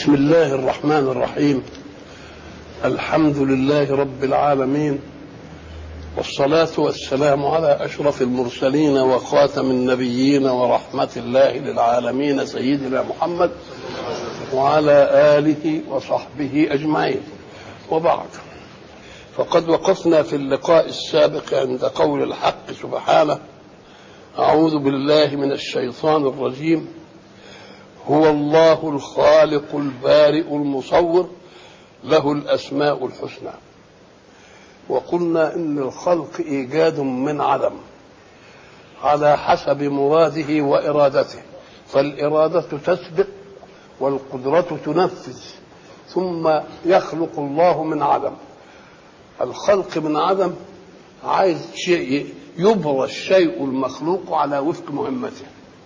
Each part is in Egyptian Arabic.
بسم الله الرحمن الرحيم الحمد لله رب العالمين والصلاة والسلام على أشرف المرسلين وخاتم النبيين ورحمة الله للعالمين سيدنا محمد وعلى آله وصحبه أجمعين وبعد فقد وقفنا في اللقاء السابق عند قول الحق سبحانه أعوذ بالله من الشيطان الرجيم هو الله الخالق البارئ المصور له الأسماء الحسنى وقلنا إن الخلق إيجاد من عدم على حسب مراده وإرادته فالإرادة تسبق والقدرة تنفذ ثم يخلق الله من عدم الخلق من عدم عايز شيء يبرى الشيء المخلوق على وفق مهمته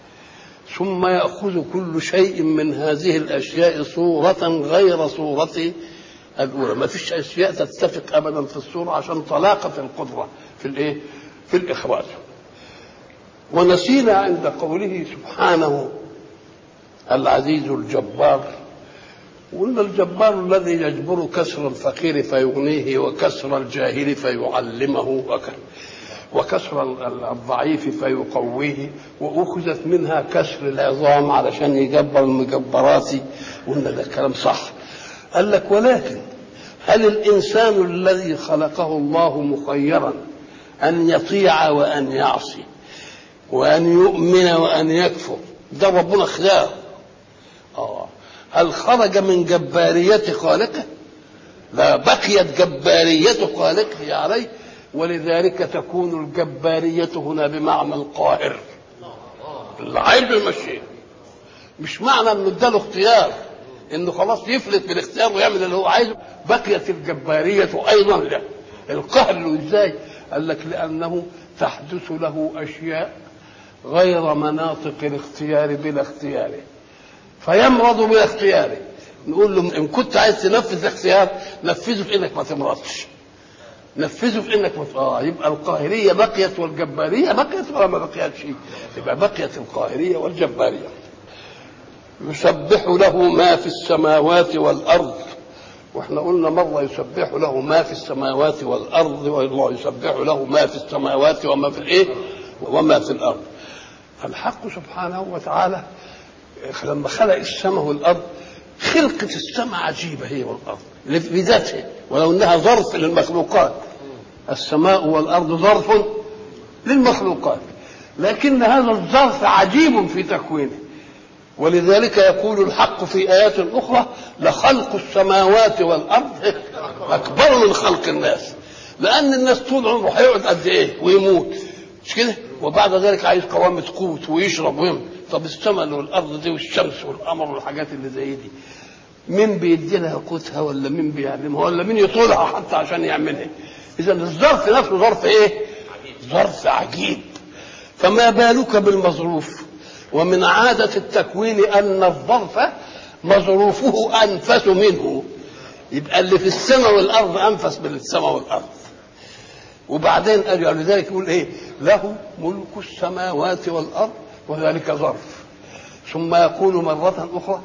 ثم يأخذ كل شيء من هذه الأشياء صورة غير صورة الأولى ما فيش أشياء تتفق أبدا في الصورة عشان طلاقة القدرة في الإيه؟ في الإخراج ونسينا عند قوله سبحانه العزيز الجبار وقلنا الجبار الذي يجبر كسر الفقير فيغنيه وكسر الجاهل فيعلمه وكذا وكسر الضعيف فيقويه واخذت منها كسر العظام علشان يجبر المجبرات وان ده كلام صح قال لك ولكن هل الانسان الذي خلقه الله مخيرا ان يطيع وان يعصي وان يؤمن وان يكفر ده ربنا اختاره اه هل خرج من جباريه خالقه لا بقيت جباريه خالقه عليه ولذلك تكون الجبارية هنا بمعنى القاهر العيب المشي مش معنى انه اداله اختيار انه خلاص يفلت بالاختيار ويعمل اللي هو عايزه بقيت الجبارية ايضا له القهر له ازاي قال لك لانه تحدث له اشياء غير مناطق الاختيار بلا اختياره فيمرض بلا اختياره نقول له ان كنت عايز تنفذ اختيار نفذه في انك ما تمرضش نفذه في انك مت... اه يبقى القاهريه بقيت والجباريه بقيت ولا ما بقيتش يبقى بقيت القاهريه والجباريه يسبح له ما في السماوات والارض واحنا قلنا مره يسبح له ما في السماوات والارض والله يسبح له ما في السماوات وما في الايه وما في الارض الحق سبحانه وتعالى لما خلق السماء والارض خلقة السماء عجيبة هي والأرض بذاتها ولو أنها ظرف للمخلوقات السماء والأرض ظرف للمخلوقات لكن هذا الظرف عجيب في تكوينه ولذلك يقول الحق في آيات أخرى لخلق السماوات والأرض أكبر من خلق الناس لأن الناس طول عمره هيقعد قد إيه ويموت مش كده وبعد ذلك عايز قوامة قوت ويشرب ويمت طب السماء والارض دي والشمس والقمر والحاجات اللي زي دي مين بيدي لها قوتها ولا مين بيعلمها ولا مين يطولها حتى عشان يعملها اذا الظرف نفسه ظرف ايه ظرف عجيب فما بالك بالمظروف ومن عادة التكوين أن الظرف مظروفه أنفس منه يبقى اللي في السماء والأرض أنفس من السماء والأرض وبعدين قال لذلك يقول ايه له ملك السماوات والارض وذلك ظرف ثم يقول مرة أخرى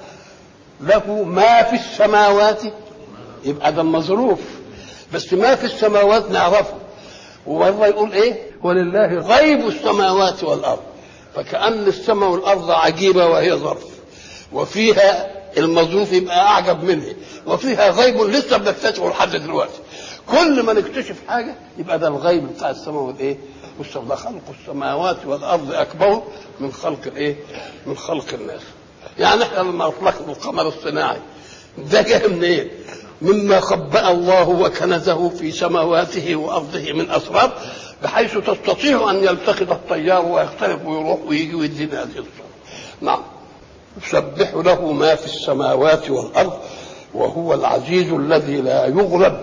له ما في السماوات يبقى ده مظروف بس ما في السماوات نعرفه ومرة يقول ايه ولله غيب السماوات والأرض فكأن السماء والأرض عجيبة وهي ظرف وفيها المظروف يبقى أعجب منه وفيها غيب لسه بنكتشفه لحد دلوقتي كل ما نكتشف حاجة يبقى ده الغيب بتاع السماء والإيه والسماء خلق السماوات والأرض أكبر من خلق الإيه من خلق الناس يعني احنا لما أطلقنا القمر الصناعي ده جه منين إيه؟ مما خبأ الله وكنزه في سماواته وأرضه من أسرار بحيث تستطيع أن يلتقط الطيار ويختلف ويروح ويجي ويدينا هذه الصورة نعم يسبح له ما في السماوات والأرض وهو العزيز الذي لا يغلب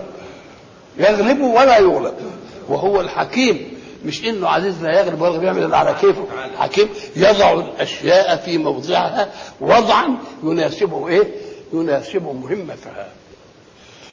يغلب ولا يغلب وهو الحكيم مش انه عزيز لا يغلب ولا بيعمل اللي على كيفه حكيم يضع الاشياء في موضعها وضعا يناسبه ايه يناسب مهمتها